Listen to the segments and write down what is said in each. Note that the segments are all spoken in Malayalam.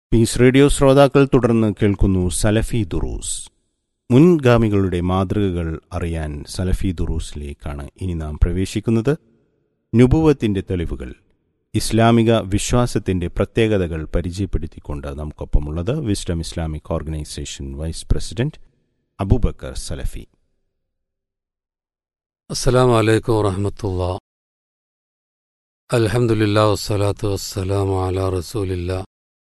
പീസ് റേഡിയോ ശ്രോതാക്കൾ തുടർന്ന് കേൾക്കുന്നു സലഫി ദുറൂസ് മുൻഗാമികളുടെ മാതൃകകൾ അറിയാൻ സലഫി ദുറൂസിലേക്കാണ് ഇനി നാം പ്രവേശിക്കുന്നത് നുബുവത്തിന്റെ തെളിവുകൾ ഇസ്ലാമിക വിശ്വാസത്തിന്റെ പ്രത്യേകതകൾ പരിചയപ്പെടുത്തിക്കൊണ്ട് നമുക്കൊപ്പമുള്ളത് wisdom Islamic organisation vice president Abubakar Salafi അസ്സലാമു അലൈക്കും വറഹമത്തുള്ള അൽഹംദുലില്ലാ വസ്സലാത്തു വസ്സലാമു അലാ റസൂലില്ലാ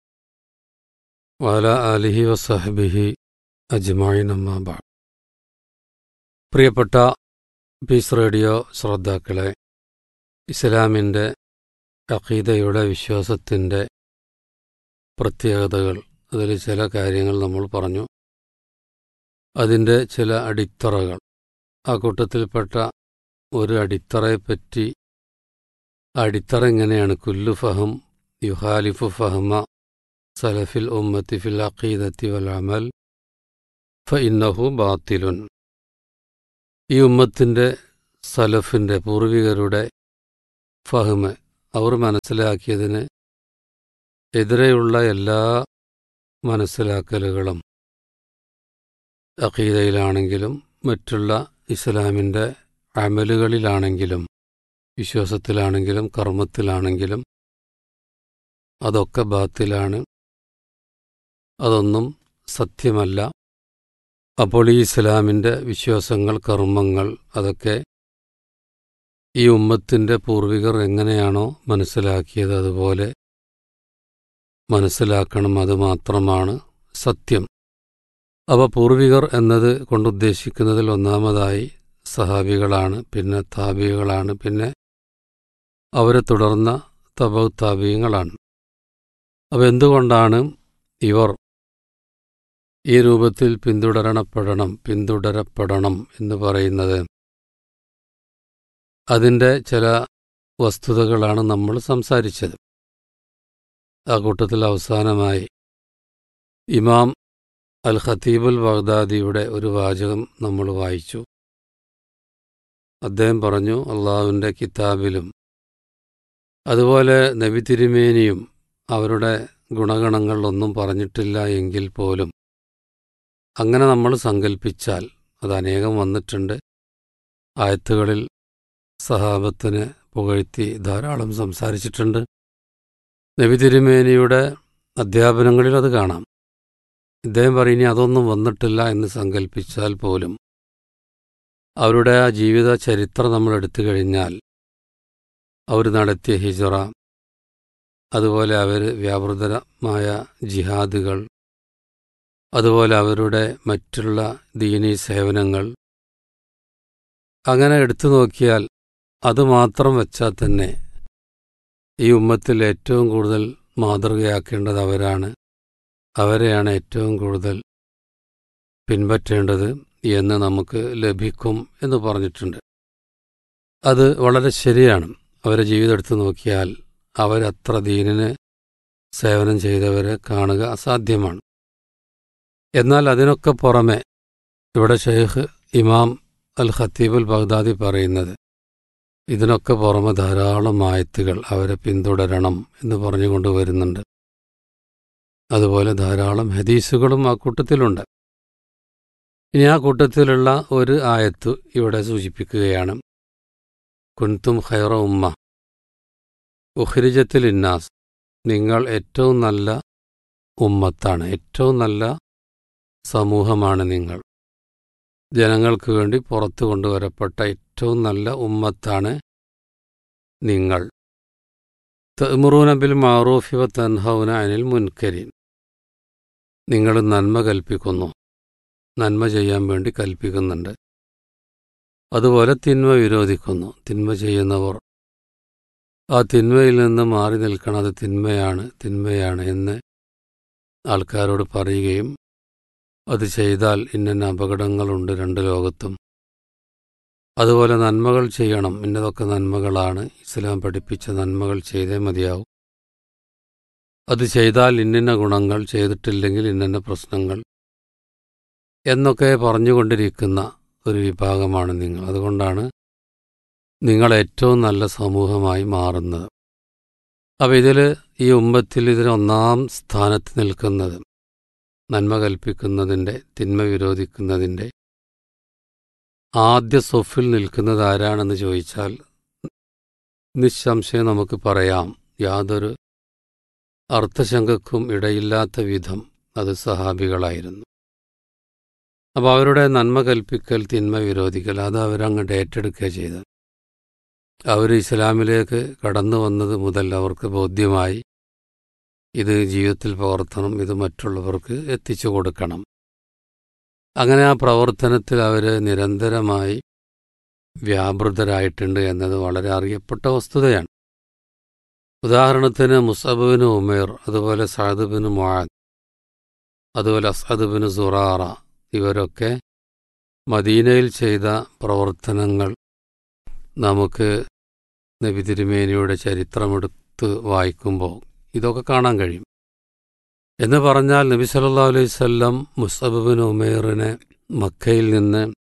വഅല ആലിഹി വസഹബിഹി അജ്മായിൻ അമ്മാ ബഅദ് പ്രിയപ്പെട്ട പീസ് റേഡിയോ ശ്രോതാക്കളെ ഇസ്ലാമിൻ്റെ അഖീദയുടെ വിശ്വാസത്തിൻ്റെ പ്രത്യേകതകൾ അതിൽ ചില കാര്യങ്ങൾ നമ്മൾ പറഞ്ഞു അതിൻ്റെ ചില അടിത്തറകൾ ആ കൂട്ടത്തിൽപ്പെട്ട ഒരു അടിത്തറയെപ്പറ്റി അടിത്തറ ഇങ്ങനെയാണ് കുല്ലു ഫഹം യുഹാലിഫു ഫഹമ സലഫിൽ ഉമ്മത്തി ഫിൽ അഖീദത്തി വൽ അമൽ ഫ ഇന്നഹു ബാത്തിലുൻ ഈ ഉമ്മത്തിൻ്റെ സലഫിൻ്റെ പൂർവികരുടെ ഫഹ്മ് അവർ മനസ്സിലാക്കിയതിന് എതിരെയുള്ള എല്ലാ മനസ്സിലാക്കലുകളും അഖീദയിലാണെങ്കിലും മറ്റുള്ള ഇസ്ലാമിൻ്റെ അമലുകളിലാണെങ്കിലും വിശ്വാസത്തിലാണെങ്കിലും കർമ്മത്തിലാണെങ്കിലും അതൊക്കെ ബാത്തിലാണ് അതൊന്നും സത്യമല്ല അപ്പോൾ ഈ ഇസ്ലാമിൻ്റെ വിശ്വാസങ്ങൾ കർമ്മങ്ങൾ അതൊക്കെ ഈ ഉമ്മത്തിൻ്റെ പൂർവികർ എങ്ങനെയാണോ മനസ്സിലാക്കിയത് അതുപോലെ മനസ്സിലാക്കണം അത് മാത്രമാണ് സത്യം അവ പൂർവികർ എന്നത് കൊണ്ടുദ്ദേശിക്കുന്നതിൽ ഒന്നാമതായി സഹാബികളാണ് പിന്നെ താബികളാണ് പിന്നെ അവരെ തുടർന്ന തബൗ താബീയങ്ങളാണ് അവ എന്തുകൊണ്ടാണ് ഇവർ ഈ രൂപത്തിൽ പിന്തുടരണപ്പെടണം പിന്തുടരപ്പെടണം എന്ന് പറയുന്നത് അതിൻ്റെ ചില വസ്തുതകളാണ് നമ്മൾ സംസാരിച്ചത് ആ കൂട്ടത്തിൽ അവസാനമായി ഇമാം അൽ ഖത്തീബുൽ ബഗ്ദാദിയുടെ ഒരു വാചകം നമ്മൾ വായിച്ചു അദ്ദേഹം പറഞ്ഞു അള്ളാഹുവിൻ്റെ കിതാബിലും അതുപോലെ നബി തിരുമേനിയും അവരുടെ ഗുണഗണങ്ങളൊന്നും പറഞ്ഞിട്ടില്ല എങ്കിൽ പോലും അങ്ങനെ നമ്മൾ സങ്കല്പിച്ചാൽ അത് അനേകം വന്നിട്ടുണ്ട് ആയത്തുകളിൽ സഹാബത്തിന് പുകഴ്ത്തി ധാരാളം സംസാരിച്ചിട്ടുണ്ട് നബി തിരുമേനിയുടെ അധ്യാപനങ്ങളിൽ അത് കാണാം ഇദ്ദേഹം പറയും ഇനി അതൊന്നും വന്നിട്ടില്ല എന്ന് സങ്കല്പിച്ചാൽ പോലും അവരുടെ ആ ജീവിത ചരിത്രം നമ്മൾ എടുത്തു കഴിഞ്ഞാൽ അവർ നടത്തിയ ഹിജറ അതുപോലെ അവർ വ്യാപൃതമായ ജിഹാദുകൾ അതുപോലെ അവരുടെ മറ്റുള്ള ദീനീ സേവനങ്ങൾ അങ്ങനെ എടുത്തു നോക്കിയാൽ അത് മാത്രം വച്ചാൽ തന്നെ ഈ ഉമ്മത്തിൽ ഏറ്റവും കൂടുതൽ മാതൃകയാക്കേണ്ടത് അവരാണ് അവരെയാണ് ഏറ്റവും കൂടുതൽ പിൻപറ്റേണ്ടത് എന്ന് നമുക്ക് ലഭിക്കും എന്ന് പറഞ്ഞിട്ടുണ്ട് അത് വളരെ ശരിയാണ് അവരെ ജീവിതം എടുത്തു നോക്കിയാൽ അവരത്ര ദീനിന് സേവനം ചെയ്തവരെ കാണുക അസാധ്യമാണ് എന്നാൽ അതിനൊക്കെ പുറമെ ഇവിടെ ഷെയ്ഖ് ഇമാം അൽ ഖത്തീബുൽ ബഗ്ദാദി പറയുന്നത് ഇതിനൊക്കെ പുറമെ ധാരാളം ആയത്തുകൾ അവരെ പിന്തുടരണം എന്ന് പറഞ്ഞുകൊണ്ട് വരുന്നുണ്ട് അതുപോലെ ധാരാളം ഹദീസുകളും ആ കൂട്ടത്തിലുണ്ട് ഇനി ആ കൂട്ടത്തിലുള്ള ഒരു ആയത്ത് ഇവിടെ സൂചിപ്പിക്കുകയാണ് കുൻതും ഖൈറ ഉമ്മ ഉഖ്രിജത്തിൽ ഇന്നാസ് നിങ്ങൾ ഏറ്റവും നല്ല ഉമ്മത്താണ് ഏറ്റവും നല്ല സമൂഹമാണ് നിങ്ങൾ ജനങ്ങൾക്ക് വേണ്ടി പുറത്തു കൊണ്ടുവരപ്പെട്ട ഏറ്റവും നല്ല ഉമ്മത്താണ് നിങ്ങൾ തമുറൂന ബിൽ മാറൂഫി വ തൻഹൗന അനിൽ മുൻകരിൻ നിങ്ങൾ നന്മ കൽപ്പിക്കുന്നു നന്മ ചെയ്യാൻ വേണ്ടി കൽപ്പിക്കുന്നുണ്ട് അതുപോലെ തിന്മ വിരോധിക്കുന്നു തിന്മ ചെയ്യുന്നവർ ആ തിന്മയിൽ നിന്ന് മാറി നിൽക്കണം അത് തിന്മയാണ് തിന്മയാണ് എന്ന് ആൾക്കാരോട് പറയുകയും അത് ചെയ്താൽ ഇന്ന അപകടങ്ങളുണ്ട് രണ്ട് ലോകത്തും അതുപോലെ നന്മകൾ ചെയ്യണം ഇന്നതൊക്കെ നന്മകളാണ് ഇസ്ലാം പഠിപ്പിച്ച നന്മകൾ ചെയ്തേ മതിയാവും അത് ചെയ്താൽ ഇന്നിന്ന ഗുണങ്ങൾ ചെയ്തിട്ടില്ലെങ്കിൽ ഇന്നിന്ന പ്രശ്നങ്ങൾ എന്നൊക്കെ പറഞ്ഞുകൊണ്ടിരിക്കുന്ന ഒരു വിഭാഗമാണ് നിങ്ങൾ അതുകൊണ്ടാണ് നിങ്ങൾ ഏറ്റവും നല്ല സമൂഹമായി മാറുന്നത് അപ്പം ഇതിൽ ഈ ഉമ്മത്തിൽ ഇതിന് ഒന്നാം സ്ഥാനത്ത് നിൽക്കുന്നത് നന്മ കൽപ്പിക്കുന്നതിൻ്റെ തിന്മ വിരോധിക്കുന്നതിൻ്റെ ആദ്യ സൊഫിൽ നിൽക്കുന്നത് ആരാണെന്ന് ചോദിച്ചാൽ നിസ്സംശയം നമുക്ക് പറയാം യാതൊരു അർത്ഥശങ്കക്കും ഇടയില്ലാത്ത വിധം അത് സഹാബികളായിരുന്നു അപ്പോൾ അവരുടെ നന്മ കൽപ്പിക്കൽ തിന്മ വിരോധിക്കൽ അത് അവരങ്ങോട്ട് ഏറ്റെടുക്കുക ചെയ്തത് അവർ ഇസ്ലാമിലേക്ക് കടന്നു വന്നത് മുതൽ അവർക്ക് ബോധ്യമായി ഇത് ജീവിതത്തിൽ പകർത്തണം ഇത് മറ്റുള്ളവർക്ക് എത്തിച്ചു കൊടുക്കണം അങ്ങനെ ആ പ്രവർത്തനത്തിൽ അവർ നിരന്തരമായി വ്യാപൃതരായിട്ടുണ്ട് എന്നത് വളരെ അറിയപ്പെട്ട വസ്തുതയാണ് ഉദാഹരണത്തിന് മുസബിന് ഉമേർ അതുപോലെ സഅദ് മുആദ് അതുപോലെ അസദ് സുറാറ ഇവരൊക്കെ മദീനയിൽ ചെയ്ത പ്രവർത്തനങ്ങൾ നമുക്ക് നബി തിരുമേനിയുടെ ചരിത്രമെടുത്ത് വായിക്കുമ്പോൾ ഇതൊക്കെ കാണാൻ കഴിയും എന്ന് പറഞ്ഞാൽ നബി സല്ലാ അലൈഹി സ്വല്ലം മുസബിൻ ഉമേറിനെ മക്കയിൽ നിന്ന്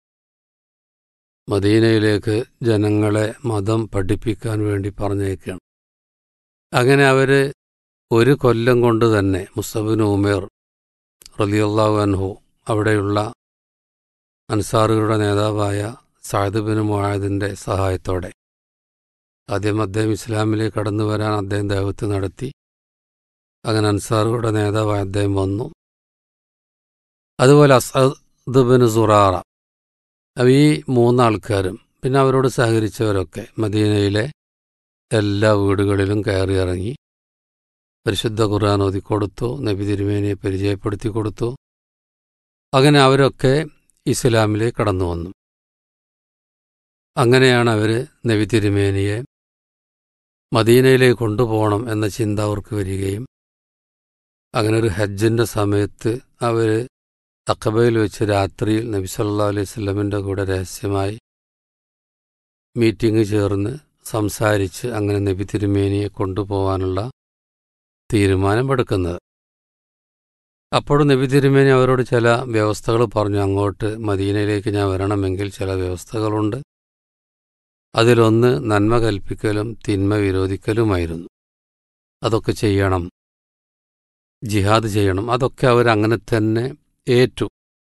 മദീനയിലേക്ക് ജനങ്ങളെ മതം പഠിപ്പിക്കാൻ വേണ്ടി പറഞ്ഞേക്കാണ് അങ്ങനെ അവർ ഒരു കൊല്ലം കൊണ്ട് തന്നെ മുസബിൻ ഉമേർ റലിയല്ലാഹു അൻഹു അവിടെയുള്ള അൻസാറുകളുടെ നേതാവായ സാദ് ബിൻ മുഹാദിൻ്റെ സഹായത്തോടെ ആദ്യം അദ്ദേഹം ഇസ്ലാമിലേക്ക് കടന്നു വരാൻ അദ്ദേഹം ദൈവത്ത് നടത്തി അങ്ങനെ അൻസാറുകളുടെ നേതാവായ അദ്ദേഹം വന്നു അതുപോലെ അസദ് ബിൻ സുറാറ അവ ഈ മൂന്നാൾക്കാരും പിന്നെ അവരോട് സഹകരിച്ചവരൊക്കെ മദീനയിലെ എല്ലാ വീടുകളിലും കയറി ഇറങ്ങി പരിശുദ്ധ ഖുർആൻ ഓതിക്കൊടുത്തു നബി തിരുമേനിയെ പരിചയപ്പെടുത്തി കൊടുത്തു അങ്ങനെ അവരൊക്കെ ഇസ്ലാമിലേക്ക് കടന്നു വന്നു അങ്ങനെയാണ് അവർ നബി തിരുമേനിയെ മദീനയിലേക്ക് കൊണ്ടുപോകണം എന്ന ചിന്ത അവർക്ക് വരികയും അങ്ങനെ ഒരു ഹജ്ജിൻ്റെ സമയത്ത് അവർ അക്കബയിൽ വെച്ച് രാത്രിയിൽ നബി സല്ലാ അലൈഹി സ്വലമിൻ്റെ കൂടെ രഹസ്യമായി മീറ്റിംഗ് ചേർന്ന് സംസാരിച്ച് അങ്ങനെ നബി തിരുമേനിയെ കൊണ്ടുപോകാനുള്ള തീരുമാനമെടുക്കുന്നത് അപ്പോഴും നബി തിരുമേനി അവരോട് ചില വ്യവസ്ഥകൾ പറഞ്ഞു അങ്ങോട്ട് മദീനയിലേക്ക് ഞാൻ വരണമെങ്കിൽ ചില വ്യവസ്ഥകളുണ്ട് അതിലൊന്ന് നന്മ കൽപ്പിക്കലും തിന്മ വിരോധിക്കലുമായിരുന്നു അതൊക്കെ ചെയ്യണം ജിഹാദ് ചെയ്യണം അതൊക്കെ അവരങ്ങനെ തന്നെ ഏറ്റു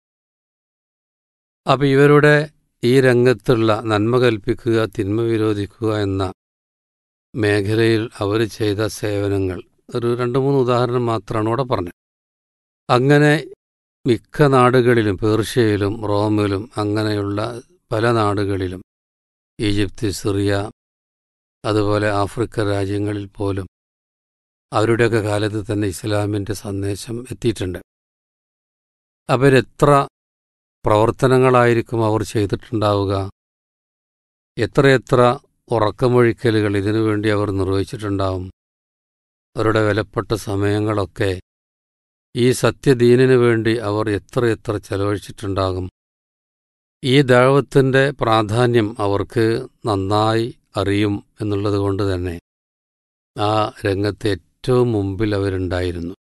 അപ്പം ഇവരുടെ ഈ രംഗത്തുള്ള നന്മ കൽപ്പിക്കുക തിന്മ വിരോധിക്കുക എന്ന മേഖലയിൽ അവർ ചെയ്ത സേവനങ്ങൾ ഒരു രണ്ട് മൂന്ന് ഉദാഹരണം മാത്രമാണ് ഇവിടെ പറഞ്ഞത് അങ്ങനെ മിക്ക നാടുകളിലും പേർഷ്യയിലും റോമിലും അങ്ങനെയുള്ള പല നാടുകളിലും ഈജിപ്ത് സിറിയ അതുപോലെ ആഫ്രിക്ക രാജ്യങ്ങളിൽ പോലും അവരുടെയൊക്കെ കാലത്ത് തന്നെ ഇസ്ലാമിൻ്റെ സന്ദേശം എത്തിയിട്ടുണ്ട് അവരെത്ര പ്രവർത്തനങ്ങളായിരിക്കും അവർ ചെയ്തിട്ടുണ്ടാവുക എത്രയെത്ര ഉറക്കമൊഴിക്കലുകൾ ഇതിനു വേണ്ടി അവർ നിർവഹിച്ചിട്ടുണ്ടാവും അവരുടെ വിലപ്പെട്ട സമയങ്ങളൊക്കെ ഈ സത്യദീനിനു വേണ്ടി അവർ എത്രയെത്ര ചെലവഴിച്ചിട്ടുണ്ടാകും ഈ ദൈവത്തിൻ്റെ പ്രാധാന്യം അവർക്ക് നന്നായി അറിയും എന്നുള്ളത് കൊണ്ട് തന്നെ ആ രംഗത്ത് ഏറ്റവും മുമ്പിൽ അവരുണ്ടായിരുന്നു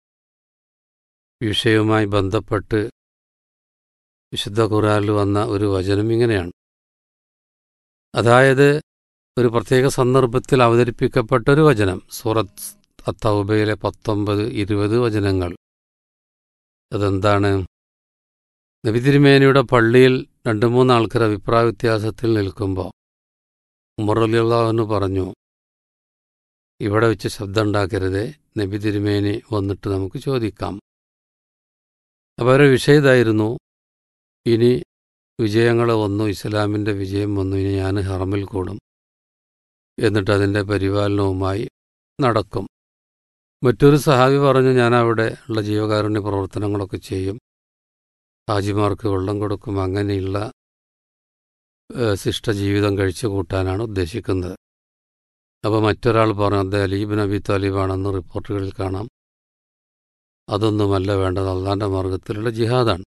വിഷയവുമായി ബന്ധപ്പെട്ട് വിശുദ്ധ ഖുറാനിൽ വന്ന ഒരു വചനം ഇങ്ങനെയാണ് അതായത് ഒരു പ്രത്യേക സന്ദർഭത്തിൽ അവതരിപ്പിക്കപ്പെട്ട ഒരു വചനം സൂറത്ത് അത്തൗബയിലെ പത്തൊമ്പത് ഇരുപത് വചനങ്ങൾ അതെന്താണ് നബിതിരുമേനിയുടെ പള്ളിയിൽ രണ്ട് മൂന്ന് ആൾക്കാർ അഭിപ്രായ വ്യത്യാസത്തിൽ നിൽക്കുമ്പോൾ ഉമർ അലിയുള്ളവന് പറഞ്ഞു ഇവിടെ വെച്ച് ശബ്ദം ഉണ്ടാക്കരുത് നബി തിരുമേനി വന്നിട്ട് നമുക്ക് ചോദിക്കാം അപ്പോൾ അവരുടെ വിഷയം ഇതായിരുന്നു ഇനി വിജയങ്ങൾ വന്നു ഇസ്ലാമിൻ്റെ വിജയം വന്നു ഇനി ഞാൻ ഹറമിൽ കൂടും എന്നിട്ട് അതിൻ്റെ പരിപാലനവുമായി നടക്കും മറ്റൊരു സഹാബി പറഞ്ഞു ഞാൻ അവിടെ ഉള്ള ജീവകാരുണ്യ പ്രവർത്തനങ്ങളൊക്കെ ചെയ്യും ഹാജിമാർക്ക് വെള്ളം കൊടുക്കും അങ്ങനെയുള്ള ശിഷ്ടജീവിതം കഴിച്ചു കൂട്ടാനാണ് ഉദ്ദേശിക്കുന്നത് അപ്പോൾ മറ്റൊരാൾ പറഞ്ഞു അദ്ദേഹം അലീബ് നബി താലിബാണെന്ന് റിപ്പോർട്ടുകളിൽ കാണാം അതൊന്നുമല്ല വേണ്ടത് അള്ളാൻ്റെ മാർഗത്തിലുള്ള ജിഹാദാണ്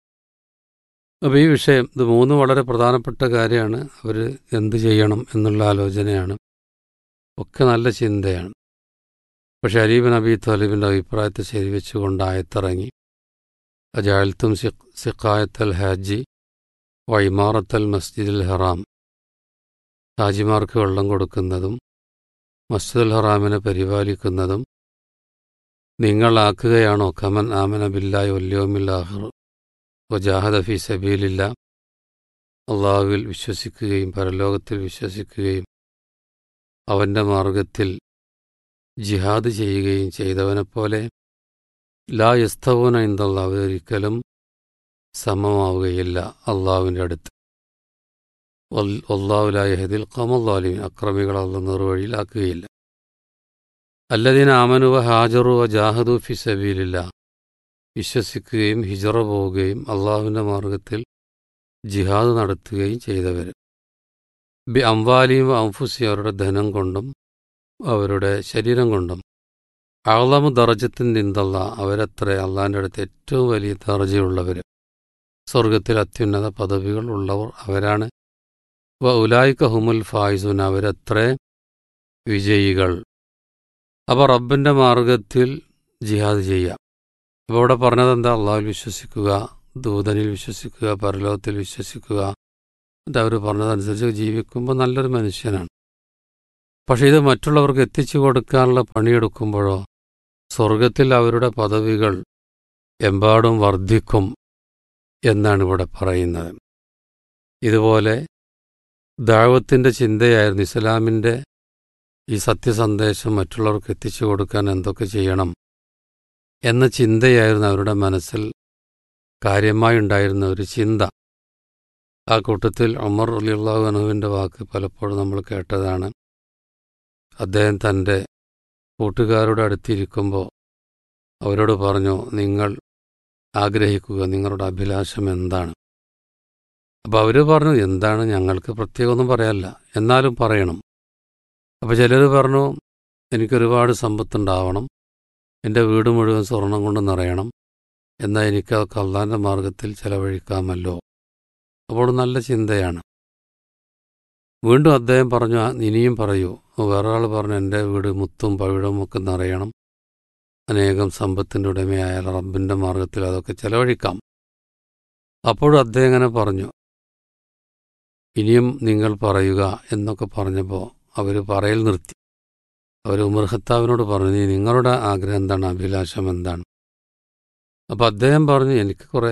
അപ്പോൾ ഈ വിഷയം ഇത് മൂന്നും വളരെ പ്രധാനപ്പെട്ട കാര്യമാണ് അവർ എന്ത് ചെയ്യണം എന്നുള്ള ആലോചനയാണ് ഒക്കെ നല്ല ചിന്തയാണ് പക്ഷേ അലീബ് നബി താലിബിൻ്റെ അഭിപ്രായത്തെ ശരിവെച്ചുകൊണ്ട് ആയത്തിറങ്ങി അജാൽത്തും സിഖായത്തൽ ഹാജി വൈമാറത്തൽ മസ്ജിദുൽ ഹറാം ഹാജിമാർക്ക് വെള്ളം കൊടുക്കുന്നതും മസ്ജിദുൽ ഹറാമിനെ പരിപാലിക്കുന്നതും നിങ്ങളാക്കുകയാണോ കമൻ ആമന ബില്ലായി വല്യോമില്ലാഹർ വജാഹദ ഫി സബീലില്ല അള്ളാഹുവിൽ വിശ്വസിക്കുകയും പരലോകത്തിൽ വിശ്വസിക്കുകയും അവൻ്റെ മാർഗത്തിൽ ജിഹാദ് ചെയ്യുകയും ചെയ്തവനെപ്പോലെ ലാ യസ്തവൂന ഇന്ദല്ല അവരൊരിക്കലും സമമാവുകയില്ല അള്ളാഹുവിൻ്റെ അടുത്ത് അള്ളാഹുലായഹദിൽ കമല്ലാലിമിൻ അക്രമികളെ അള്ള നിർവഴിയിലാക്കുകയില്ല അല്ലദീന ആമനുവ ഹാജറുവ ജാഹദു ഫി സബീലില്ല വിശ്വസിക്കുകയും ഹിജറ പോവുകയും അള്ളാഹുവിൻ്റെ മാർഗത്തിൽ ജിഹാദ് നടത്തുകയും ചെയ്തവർ ബി അംവാലിയും അംഫുസി അവരുടെ ധനം കൊണ്ടും അവരുടെ ശരീരം കൊണ്ടും അളമു ദർജത്തിൻ നിന്തല്ല അവരത്ര അള്ളാഹിൻ്റെ അടുത്ത് ഏറ്റവും വലിയ ദർജയുള്ളവർ സ്വർഗത്തിൽ അത്യുന്നത പദവികൾ ഉള്ളവർ അവരാണ് വ ഉലായിക്ക ഹുമുൽ ഫായിസുൻ അവരത്ര വിജയികൾ അപ്പോൾ റബ്ബിൻ്റെ മാർഗത്തിൽ ജിഹാദ് ചെയ്യാം അപ്പോൾ ഇവിടെ പറഞ്ഞത് എന്താ അള്ളാഹുൽ വിശ്വസിക്കുക ദൂതനിൽ വിശ്വസിക്കുക പരലോകത്തിൽ വിശ്വസിക്കുക എന്നിട്ട് അവർ പറഞ്ഞതനുസരിച്ച് ജീവിക്കുമ്പോൾ നല്ലൊരു മനുഷ്യനാണ് പക്ഷേ ഇത് മറ്റുള്ളവർക്ക് എത്തിച്ചു കൊടുക്കാനുള്ള പണിയെടുക്കുമ്പോഴോ സ്വർഗത്തിൽ അവരുടെ പദവികൾ എമ്പാടും വർദ്ധിക്കും എന്നാണ് ഇവിടെ പറയുന്നത് ഇതുപോലെ ദാവത്തിൻ്റെ ചിന്തയായിരുന്നു ഇസ്ലാമിൻ്റെ ഈ സത്യസന്ദേശം മറ്റുള്ളവർക്ക് എത്തിച്ചു കൊടുക്കാൻ എന്തൊക്കെ ചെയ്യണം എന്ന ചിന്തയായിരുന്നു അവരുടെ മനസ്സിൽ കാര്യമായി ഉണ്ടായിരുന്ന ഒരു ചിന്ത ആ കൂട്ടത്തിൽ ഉമർ അലിയുള്ളാഹു അനുവിൻ്റെ വാക്ക് പലപ്പോഴും നമ്മൾ കേട്ടതാണ് അദ്ദേഹം തൻ്റെ കൂട്ടുകാരുടെ അടുത്തിരിക്കുമ്പോൾ അവരോട് പറഞ്ഞു നിങ്ങൾ ആഗ്രഹിക്കുക നിങ്ങളുടെ അഭിലാഷം എന്താണ് അപ്പോൾ അവർ പറഞ്ഞു എന്താണ് ഞങ്ങൾക്ക് പ്രത്യേകമൊന്നും പറയാനല്ല എന്നാലും പറയണം അപ്പോൾ ചിലർ പറഞ്ഞു എനിക്കൊരുപാട് സമ്പത്തുണ്ടാവണം എൻ്റെ വീട് മുഴുവൻ സ്വർണം കൊണ്ട് നിറയണം എന്നാൽ എനിക്ക് ആ കള്ളാൻ്റെ മാർഗത്തിൽ ചെലവഴിക്കാമല്ലോ അപ്പോൾ നല്ല ചിന്തയാണ് വീണ്ടും അദ്ദേഹം പറഞ്ഞു ഇനിയും പറയൂ വേറൊരാൾ പറഞ്ഞു എൻ്റെ വീട് മുത്തും പവിഴവും ഒക്കെ നിറയണം അനേകം സമ്പത്തിൻ്റെ ഉടമയായാൽ റബ്ബിൻ്റെ മാർഗത്തിൽ അതൊക്കെ ചെലവഴിക്കാം അപ്പോഴും അദ്ദേഹം അങ്ങനെ പറഞ്ഞു ഇനിയും നിങ്ങൾ പറയുക എന്നൊക്കെ പറഞ്ഞപ്പോൾ അവർ പറയൽ നിർത്തി അവർ ഉമർ ഖത്താവിനോട് പറഞ്ഞു നീ നിങ്ങളുടെ ആഗ്രഹം എന്താണ് അഭിലാഷം എന്താണ് അപ്പം അദ്ദേഹം പറഞ്ഞു എനിക്ക് കുറേ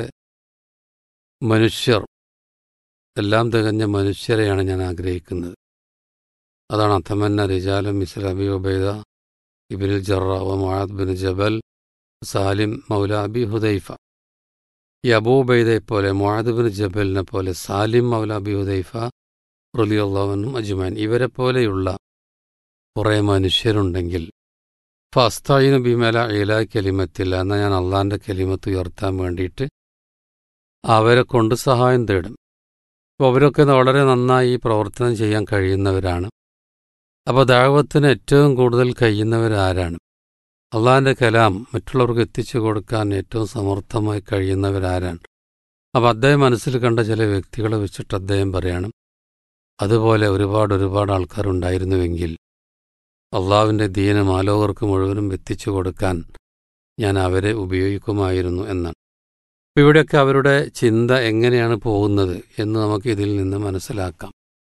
മനുഷ്യർ എല്ലാം തികഞ്ഞ മനുഷ്യരെയാണ് ഞാൻ ആഗ്രഹിക്കുന്നത് അതാണ് അഥമന്ന റിജാലും മിസ്ൽ അബി ഉബൈദ ഇബിനുൽ ജറ വ മുആദ് ബിൻ ജബൽ സാലിം മൗല അബി ഹുദൈഫ ഈ അബൂബൈദയെ പോലെ മുആദ് ബിൻ ജബലിനെ പോലെ സാലിം മൗല അബി ഹുദൈഫ റലിയുള്ളവനും അജ്മാൻ ഇവരെ പോലെയുള്ള കുറേ മനുഷ്യരുണ്ടെങ്കിൽ ഫസ്തായിന് ബിമല ഇല കലിമത്തില്ല എന്നാൽ ഞാൻ അള്ളാൻ്റെ കലിമത്ത് ഉയർത്താൻ വേണ്ടിയിട്ട് അവരെ കൊണ്ട് സഹായം തേടും അപ്പോൾ അവരൊക്കെ വളരെ നന്നായി ഈ പ്രവർത്തനം ചെയ്യാൻ കഴിയുന്നവരാണ് അപ്പോൾ ദാവത്തിന് ഏറ്റവും കൂടുതൽ കഴിയുന്നവരാരാണ് അള്ളാഹിൻ്റെ കലാം മറ്റുള്ളവർക്ക് എത്തിച്ചു കൊടുക്കാൻ ഏറ്റവും സമർത്ഥമായി കഴിയുന്നവരാരാണ് അപ്പോൾ അദ്ദേഹം മനസ്സിൽ കണ്ട ചില വ്യക്തികളെ വെച്ചിട്ട് അദ്ദേഹം പറയണം അതുപോലെ ഒരുപാട് ഒരുപാട് ആൾക്കാരുണ്ടായിരുന്നുവെങ്കിൽ അള്ളാവിൻ്റെ ദീനം ആലോകർക്ക് മുഴുവനും എത്തിച്ചു കൊടുക്കാൻ ഞാൻ അവരെ ഉപയോഗിക്കുമായിരുന്നു എന്നാണ് അപ്പോൾ ഇവിടെയൊക്കെ അവരുടെ ചിന്ത എങ്ങനെയാണ് പോകുന്നത് എന്ന് നമുക്ക് ഇതിൽ നിന്ന് മനസ്സിലാക്കാം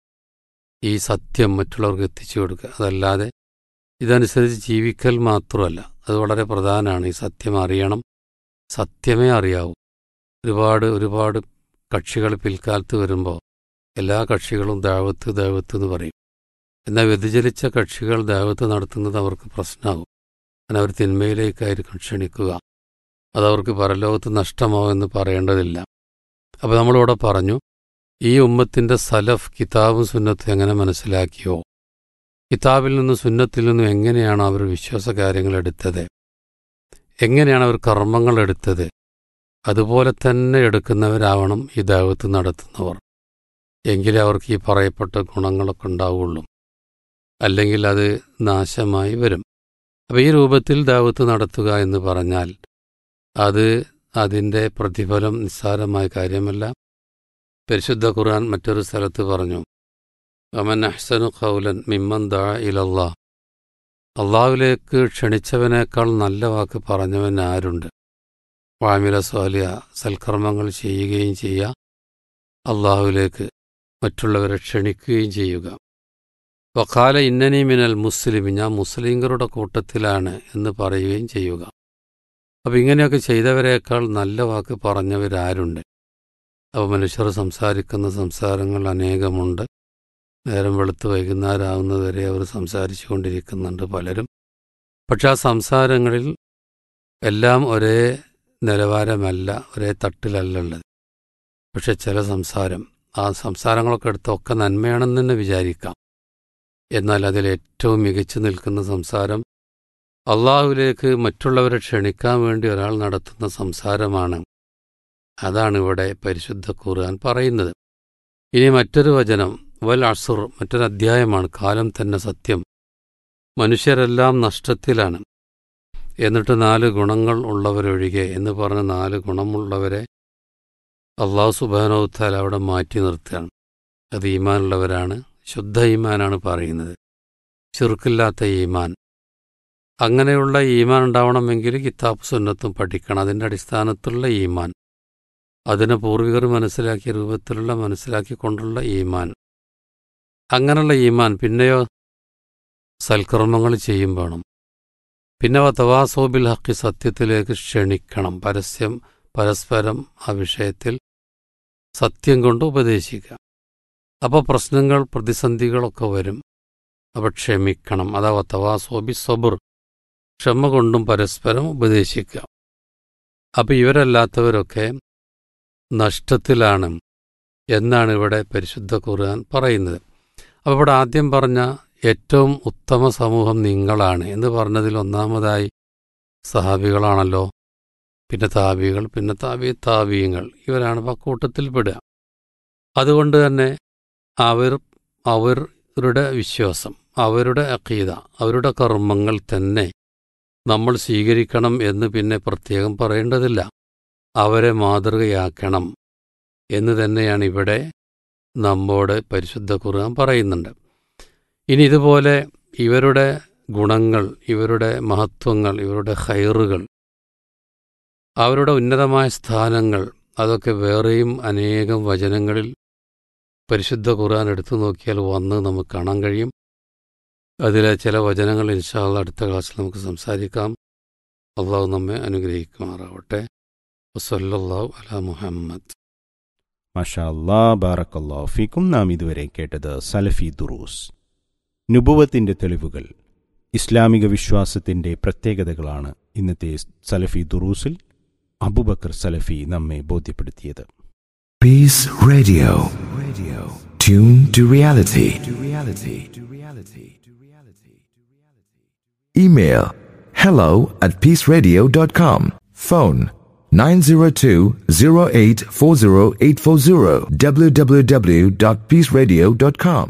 ഈ സത്യം മറ്റുള്ളവർക്ക് എത്തിച്ചു കൊടുക്കുക അതല്ലാതെ ഇതനുസരിച്ച് ജീവിക്കൽ മാത്രമല്ല അത് വളരെ പ്രധാനമാണ് ഈ സത്യം അറിയണം സത്യമേ അറിയാവൂ ഒരുപാട് ഒരുപാട് കക്ഷികൾ പിൽക്കാലത്ത് വരുമ്പോൾ എല്ലാ കക്ഷികളും ദാവത്ത് ദാവത്ത് എന്ന് പറയും എന്നാൽ വ്യതിചലിച്ച കക്ഷികൾ ദാവത്ത് നടത്തുന്നത് അവർക്ക് പ്രശ്നമാകും കാരണം അവർ തിന്മയിലേക്കായിരിക്കും ക്ഷണിക്കുക അതവർക്ക് പരലോകത്ത് നഷ്ടമാവുമെന്ന് പറയേണ്ടതില്ല അപ്പോൾ നമ്മളിവിടെ പറഞ്ഞു ഈ ഉമ്മത്തിൻ്റെ സലഫ് കിതാബും സുന്നത്തും എങ്ങനെ മനസ്സിലാക്കിയോ കിതാബിൽ നിന്നും സുന്നത്തിൽ നിന്നും എങ്ങനെയാണ് അവർ വിശ്വാസകാര്യങ്ങൾ എടുത്തത് എങ്ങനെയാണ് അവർ കർമ്മങ്ങൾ എടുത്തത് അതുപോലെ തന്നെ എടുക്കുന്നവരാവണം ഈ ദൈവത്ത് നടത്തുന്നവർ എങ്കിലേ അവർക്ക് ഈ പറയപ്പെട്ട ഗുണങ്ങളൊക്കെ ഉണ്ടാവുള്ളൂ അല്ലെങ്കിൽ അത് നാശമായി വരും അപ്പോൾ ഈ രൂപത്തിൽ ദാവത്ത് നടത്തുക എന്ന് പറഞ്ഞാൽ അത് അതിൻ്റെ പ്രതിഫലം നിസ്സാരമായ കാര്യമല്ല പരിശുദ്ധ ഖുർആൻ മറ്റൊരു സ്ഥലത്ത് പറഞ്ഞു അമൻ അഹ്സനു ഖൗലൻ മിമ്മൻ ദാ ഇലല്ലാ അള്ളാഹുവിലേക്ക് ക്ഷണിച്ചവനേക്കാൾ നല്ല വാക്ക് പറഞ്ഞവൻ ആരുണ്ട് വാമില സ്വാലിയ സൽക്കർമ്മങ്ങൾ ചെയ്യുകയും ചെയ്യുക അള്ളാഹുവിലേക്ക് മറ്റുള്ളവരെ ക്ഷണിക്കുകയും ചെയ്യുക വക്കാല ഇന്നനി മിനൽ മുസ്ലിം ഞാൻ മുസ്ലിങ്ങളുടെ കൂട്ടത്തിലാണ് എന്ന് പറയുകയും ചെയ്യുക അപ്പം ഇങ്ങനെയൊക്കെ ചെയ്തവരേക്കാൾ നല്ല വാക്ക് പറഞ്ഞവരാരുണ്ട് അപ്പോൾ മനുഷ്യർ സംസാരിക്കുന്ന സംസാരങ്ങൾ അനേകമുണ്ട് നേരം വെളുത്ത് വൈകുന്നേരമാവുന്നതുവരെ അവർ സംസാരിച്ചു കൊണ്ടിരിക്കുന്നുണ്ട് പലരും പക്ഷെ ആ സംസാരങ്ങളിൽ എല്ലാം ഒരേ നിലവാരമല്ല ഒരേ തട്ടിലല്ല ഉള്ളത് പക്ഷെ ചില സംസാരം ആ സംസാരങ്ങളൊക്കെ എടുത്തൊക്കെ നന്മയാണെന്ന് തന്നെ വിചാരിക്കാം എന്നാൽ അതിൽ ഏറ്റവും മികച്ചു നിൽക്കുന്ന സംസാരം അള്ളാഹുവിലേക്ക് മറ്റുള്ളവരെ ക്ഷണിക്കാൻ വേണ്ടി ഒരാൾ നടത്തുന്ന സംസാരമാണ് അതാണ് ഇവിടെ പരിശുദ്ധ ഖുർആൻ പറയുന്നത് ഇനി മറ്റൊരു വചനം വൽ അസുർ മറ്റൊരു അധ്യായമാണ് കാലം തന്നെ സത്യം മനുഷ്യരെല്ലാം നഷ്ടത്തിലാണ് എന്നിട്ട് നാല് ഗുണങ്ങൾ ഉള്ളവരൊഴികെ എന്ന് പറഞ്ഞ നാല് ഗുണമുള്ളവരെ അള്ളാഹു സുബാനോത്താൽ അവിടെ മാറ്റി നിർത്തുകയാണ് അത് ഈമാനുള്ളവരാണ് ശുദ്ധ ഈമാനാണ് പറയുന്നത് ചെറുക്കില്ലാത്ത ഈമാൻ അങ്ങനെയുള്ള ഈമാൻ ഉണ്ടാവണമെങ്കിൽ കിതാബ് സുന്നത്തും പഠിക്കണം അതിൻ്റെ അടിസ്ഥാനത്തിലുള്ള ഈമാൻ അതിനെ പൂർവികർ മനസ്സിലാക്കിയ രൂപത്തിലുള്ള മനസ്സിലാക്കിക്കൊണ്ടുള്ള ഈമാൻ അങ്ങനെയുള്ള ഈമാൻ പിന്നെയോ സൽക്കർമ്മങ്ങൾ ചെയ്യും വേണം പിന്നെ തവാസോബിൽ ഹക്കി സത്യത്തിലേക്ക് ക്ഷണിക്കണം പരസ്യം പരസ്പരം ആ വിഷയത്തിൽ സത്യം കൊണ്ട് ഉപദേശിക്കുക അപ്പോൾ പ്രശ്നങ്ങൾ പ്രതിസന്ധികളൊക്കെ വരും അപ്പോൾ ക്ഷമിക്കണം അഥവാ തവാസോബി സബുർ ക്ഷമ കൊണ്ടും പരസ്പരം ഉപദേശിക്കുക അപ്പോൾ ഇവരല്ലാത്തവരൊക്കെ നഷ്ടത്തിലാണ് എന്നാണ് ഇവിടെ പരിശുദ്ധ ഖുർആൻ പറയുന്നത് അപ്പോൾ ഇവിടെ ആദ്യം പറഞ്ഞ ഏറ്റവും ഉത്തമ സമൂഹം നിങ്ങളാണ് എന്ന് പറഞ്ഞതിൽ ഒന്നാമതായി സഹാബികളാണല്ലോ പിന്നെ താബികൾ പിന്നെ താബി താബീയങ്ങൾ ഇവരാണ് ഇപ്പോൾ കൂട്ടത്തിൽ പെടുക അതുകൊണ്ട് തന്നെ അവർ അവരുടെ വിശ്വാസം അവരുടെ അക്കീത അവരുടെ കർമ്മങ്ങൾ തന്നെ നമ്മൾ സ്വീകരിക്കണം എന്ന് പിന്നെ പ്രത്യേകം പറയേണ്ടതില്ല അവരെ മാതൃകയാക്കണം എന്ന് തന്നെയാണ് ഇവിടെ നമ്മോട് പരിശുദ്ധ ഖുർആൻ പറയുന്നുണ്ട് ഇനി ഇതുപോലെ ഇവരുടെ ഗുണങ്ങൾ ഇവരുടെ മഹത്വങ്ങൾ ഇവരുടെ ഹൈറുകൾ അവരുടെ ഉന്നതമായ സ്ഥാനങ്ങൾ അതൊക്കെ വേറെയും അനേകം വചനങ്ങളിൽ പരിശുദ്ധ ഖുർആൻ എടുത്തു നോക്കിയാൽ വന്ന് നമുക്ക് കാണാൻ കഴിയും അതിലെ ചില വചനങ്ങൾ ഇൻഷാല്ല അടുത്ത ക്ലാസ്സിൽ നമുക്ക് സംസാരിക്കാം അള്ളാഹു നമ്മെ അനുഗ്രഹിക്കുമാറാവട്ടെ വസല്ലല്ലാഹു അലാ മുഹമ്മദ് മഷാ അല്ലാ ബാറക്കല്ലാ ഫീക്കും നാം ഇതുവരെ കേട്ടത് സലഫി ദുറൂസ് നുബുവത്തിന്റെ തെളിവുകൾ ഇസ്ലാമിക വിശ്വാസത്തിന്റെ പ്രത്യേകതകളാണ് ഇന്നത്തെ സലഫി ദുറൂസിൽ അബുബക്കർ സലഫി നമ്മെ ബോധ്യപ്പെടുത്തിയത് Peace Radio. Radio. Tune to reality. To reality. To reality. To reality. Email hello at peaceradio.com. Phone 902-0840840 www.peaceradio.com.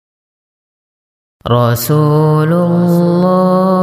رسول الله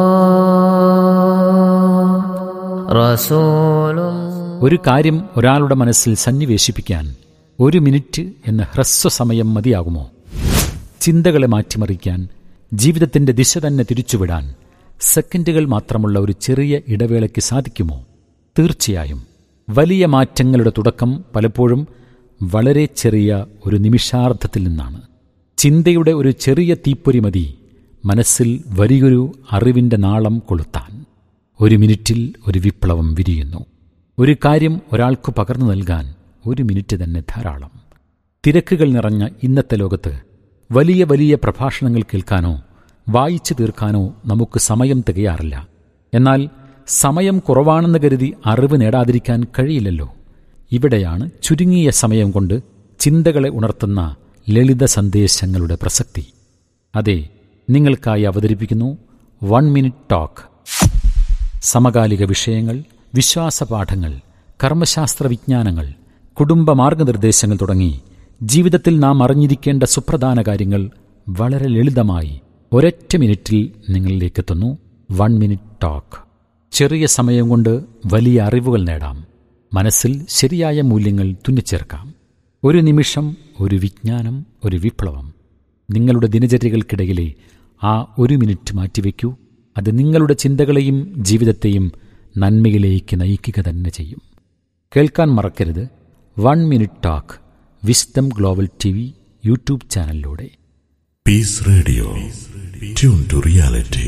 رسول الله ഒരു കാര്യം ഒരാളുടെ മനസ്സിൽ സന്നിവേശിപ്പിക്കാൻ ഒരു മിനിറ്റ് എന്ന ഹ്രസ്വസമയം മതിയാകുമോ ചിന്തകളെ മാറ്റിമറിക്കാൻ ജീവിതത്തിന്റെ ദിശ തന്നെ തിരിച്ചുവിടാൻ സെക്കൻഡുകൾ മാത്രമുള്ള ഒരു ചെറിയ ഇടവേളയ്ക്ക് സാധിക്കുമോ തീർച്ചയായും വലിയ മാറ്റങ്ങളുടെ തുടക്കം പലപ്പോഴും വളരെ ചെറിയ ഒരു നിമിഷാർദ്ധത്തിൽ നിന്നാണ് ചിന്തയുടെ ഒരു ചെറിയ തീപ്പൊരി മതി മനസ്സിൽ വലിയൊരു അറിവിന്റെ നാളം കൊളുത്താൻ ഒരു മിനിറ്റിൽ ഒരു വിപ്ലവം വിരിയുന്നു ഒരു കാര്യം ഒരാൾക്ക് പകർന്നു നൽകാൻ ഒരു മിനിറ്റ് തന്നെ ധാരാളം തിരക്കുകൾ നിറഞ്ഞ ഇന്നത്തെ ലോകത്ത് വലിയ വലിയ പ്രഭാഷണങ്ങൾ കേൾക്കാനോ വായിച്ചു തീർക്കാനോ നമുക്ക് സമയം തികയാറില്ല എന്നാൽ സമയം കുറവാണെന്ന് കരുതി അറിവ് നേടാതിരിക്കാൻ കഴിയില്ലല്ലോ ഇവിടെയാണ് ചുരുങ്ങിയ സമയം കൊണ്ട് ചിന്തകളെ ഉണർത്തുന്ന ലളിത സന്ദേശങ്ങളുടെ പ്രസക്തി അതെ നിങ്ങൾക്കായി അവതരിപ്പിക്കുന്നു വൺ മിനിറ്റ് ടോക്ക് സമകാലിക വിഷയങ്ങൾ വിശ്വാസപാഠങ്ങൾ കർമ്മശാസ്ത്ര വിജ്ഞാനങ്ങൾ കുടുംബ മാർഗനിർദ്ദേശങ്ങൾ തുടങ്ങി ജീവിതത്തിൽ നാം അറിഞ്ഞിരിക്കേണ്ട സുപ്രധാന കാര്യങ്ങൾ വളരെ ലളിതമായി ഒരൊറ്റ മിനിറ്റിൽ നിങ്ങളിലേക്കെത്തുന്നു വൺ മിനിറ്റ് ടോക്ക് ചെറിയ സമയം കൊണ്ട് വലിയ അറിവുകൾ നേടാം മനസ്സിൽ ശരിയായ മൂല്യങ്ങൾ തുന്നിച്ചേർക്കാം ഒരു നിമിഷം ഒരു വിജ്ഞാനം ഒരു വിപ്ലവം നിങ്ങളുടെ ദിനചര്യകൾക്കിടയിലെ ആ ഒരു മിനിറ്റ് മാറ്റിവെക്കൂ അത് നിങ്ങളുടെ ചിന്തകളെയും ജീവിതത്തെയും നന്മയിലേക്ക് നയിക്കുക തന്നെ ചെയ്യും കേൾക്കാൻ മറക്കരുത് one minute talk wisdom global T V YouTube ചാനലിലൂടെ Peace Radio. Tune to reality.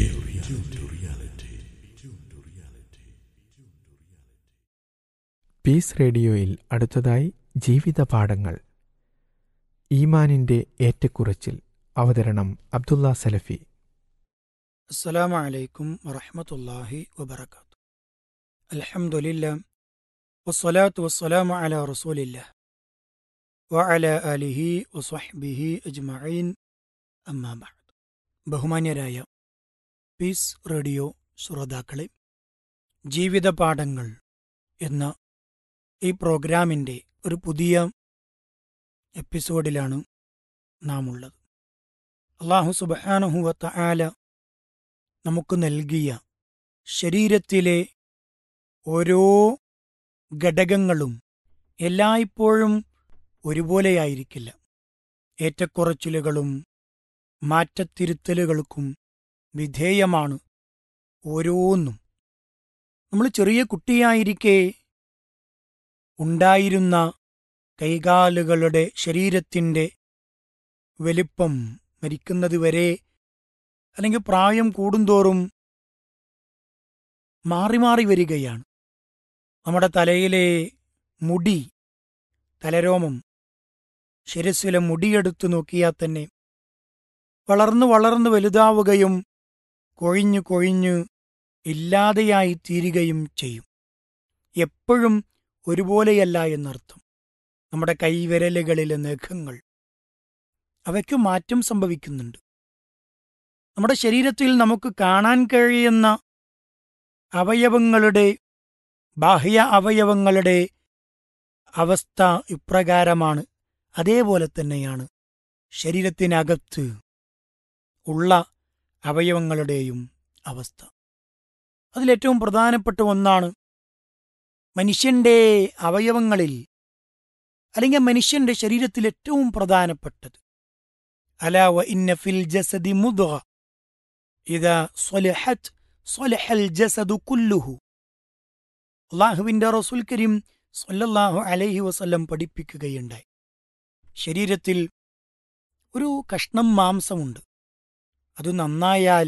Peace റേഡിയോയിൽ അടുത്തതായി ജീവിതപാഠങ്ങൾ ഈമാനിന്റെ ഏറ്റക്കുറച്ചിൽ അവതരണം അബ്ദുള്ള സലഫി السلام عليكم ورحمة الله وبركاته الحمد لله والصلاة والسلام على رسول الله وعلى آله وصحبه أجمعين أما بعد ബഹുമാന്യരായ പീസ് റേഡിയോ ശ്രോതാക്കളെ ജീവിത പാഠങ്ങൾ എന്ന ഈ പ്രോഗ്രാമിൻ്റെ ഒരു പുതിയ എപ്പിസോഡിലാണ് നാം ഉള്ളത് അള്ളാഹു സുബാനുഹുവത്ത ആല നമുക്ക് നൽകിയ ശരീരത്തിലെ ഓരോ ഘടകങ്ങളും എല്ലായ്പ്പോഴും ഒരുപോലെയായിരിക്കില്ല ഏറ്റക്കുറച്ചിലുകളും മാറ്റത്തിരുത്തലുകൾക്കും വിധേയമാണ് ഓരോന്നും നമ്മൾ ചെറിയ കുട്ടിയായിരിക്കെ ഉണ്ടായിരുന്ന കൈകാലുകളുടെ ശരീരത്തിൻ്റെ വലിപ്പം മരിക്കുന്നതുവരെ അല്ലെങ്കിൽ പ്രായം കൂടുന്തോറും മാറി മാറി വരികയാണ് നമ്മുടെ തലയിലെ മുടി തലരോമം ശിരസ്സിലെ മുടിയെടുത്തു നോക്കിയാൽ തന്നെ വളർന്നു വളർന്നു വലുതാവുകയും കൊഴിഞ്ഞു കൊഴിഞ്ഞു ഇല്ലാതെയായി തീരുകയും ചെയ്യും എപ്പോഴും ഒരുപോലെയല്ല എന്നർത്ഥം നമ്മുടെ കൈവിരലുകളിലെ നഖങ്ങൾ അവയ്ക്ക് മാറ്റം സംഭവിക്കുന്നുണ്ട് നമ്മുടെ ശരീരത്തിൽ നമുക്ക് കാണാൻ കഴിയുന്ന അവയവങ്ങളുടെ ബാഹ്യ അവയവങ്ങളുടെ അവസ്ഥ ഇപ്രകാരമാണ് അതേപോലെ തന്നെയാണ് ശരീരത്തിനകത്ത് ഉള്ള അവയവങ്ങളുടെയും അവസ്ഥ അതിലേറ്റവും പ്രധാനപ്പെട്ട ഒന്നാണ് മനുഷ്യന്റെ അവയവങ്ങളിൽ അല്ലെങ്കിൽ മനുഷ്യന്റെ ശരീരത്തിൽ ഏറ്റവും പ്രധാനപ്പെട്ടത് അലാ വ ഇന്ന ഫിൽ ജസദി മുദ്ഗ ഇതാ സ്വലഹത് സ്വലഹൽ ജസദു കുല്ലുഹു അള്ളാഹുവിന്റെ റസൂൽ കരീം സല്ലല്ലാഹു അലൈഹി വസല്ലം പഠിപ്പിക്കുകയുണ്ടായി ശരീരത്തിൽ ഒരു കഷ്ണം മാംസമുണ്ട് അത് നന്നായാൽ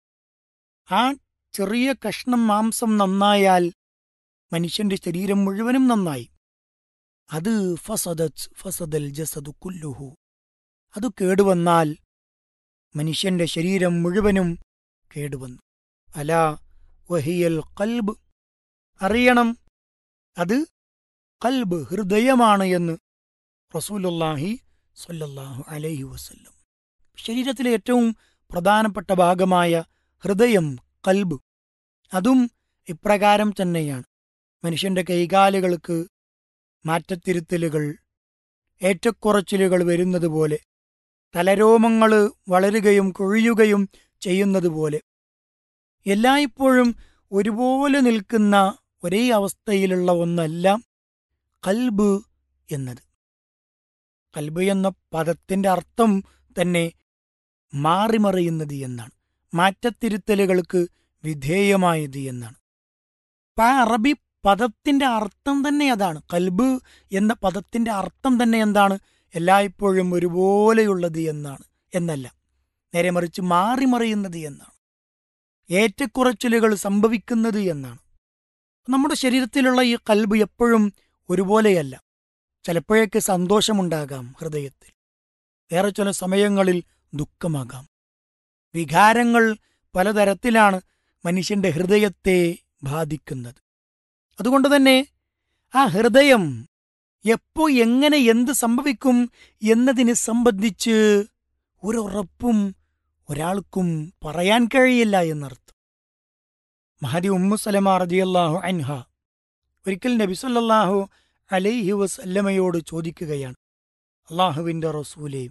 ആ ചെറിയ കഷ്ണം മാംസം നന്നായാൽ മനുഷ്യന്റെ ശരീരം മുഴുവനും നന്നായി അത് ഫസദത് ഫസദൽ ജസദു കുല്ലുഹു അത് കേടുവന്നാൽ മനുഷ്യന്റെ ശരീരം മുഴുവനും കേടുവന്നു അല വഹിയൽ കൽബ് അറിയണം അത് കൽബ് ഹൃദയമാണ് എന്ന് റസൂലുല്ലാഹി സല്ലല്ലാഹു അലൈഹി വസല്ലം ശരീരത്തിലെ ഏറ്റവും പ്രധാനപ്പെട്ട ഭാഗമായ ഹൃദയം കൽബ് അതും ഇപ്രകാരം തന്നെയാണ് മനുഷ്യന്റെ കൈകാലുകൾക്ക് മാറ്റത്തിരുത്തലുകൾ ഏറ്റക്കുറച്ചിലുകൾ വരുന്നതുപോലെ തലരോമങ്ങൾ വളരുകയും കൊഴിയുകയും ചെയ്യുന്നതുപോലെ എല്ലായ്പ്പോഴും ഒരുപോലെ നിൽക്കുന്ന ഒരേ അവസ്ഥയിലുള്ള ഒന്നല്ല കൽബ് എന്നത് കൽബ് എന്ന പദത്തിന്റെ അർത്ഥം തന്നെ മാറിമറിയുന്നത് എന്നാണ് മാറ്റത്തിരുത്തലുകൾക്ക് വിധേയമായത് എന്നാണ് അപ്പൊ ആ അറബി പദത്തിന്റെ അർത്ഥം തന്നെ അതാണ് കൽബ് എന്ന പദത്തിന്റെ അർത്ഥം തന്നെ എന്താണ് എല്ലായ്പ്പോഴും ഒരുപോലെയുള്ളത് എന്നാണ് എന്നല്ല നേരെ മറിച്ച് മാറിമറിയുന്നത് എന്നാണ് ഏറ്റക്കുറച്ചിലുകൾ സംഭവിക്കുന്നത് എന്നാണ് നമ്മുടെ ശരീരത്തിലുള്ള ഈ കൽബ് എപ്പോഴും ഒരുപോലെയല്ല ചിലപ്പോഴേക്ക് സന്തോഷമുണ്ടാകാം ഹൃദയത്തിൽ വേറെ ചില സമയങ്ങളിൽ ദുഃഖമാകാം വികാരങ്ങൾ പലതരത്തിലാണ് മനുഷ്യന്റെ ഹൃദയത്തെ ബാധിക്കുന്നത് അതുകൊണ്ട് തന്നെ ആ ഹൃദയം എപ്പോ എങ്ങനെ എന്ത് സംഭവിക്കും എന്നതിനെ സംബന്ധിച്ച് ഒരുറപ്പും ഒരാൾക്കും പറയാൻ കഴിയില്ല എന്നർത്ഥം മഹദി ഉമ്മു സലമ റളിയല്ലാഹു അൻഹ ഒരിക്കൽ നബി സല്ലല്ലാഹു അലൈഹി വസല്ലമയോട് ചോദിക്കുകയാണ് അള്ളാഹുവിന്റെ റസൂലേ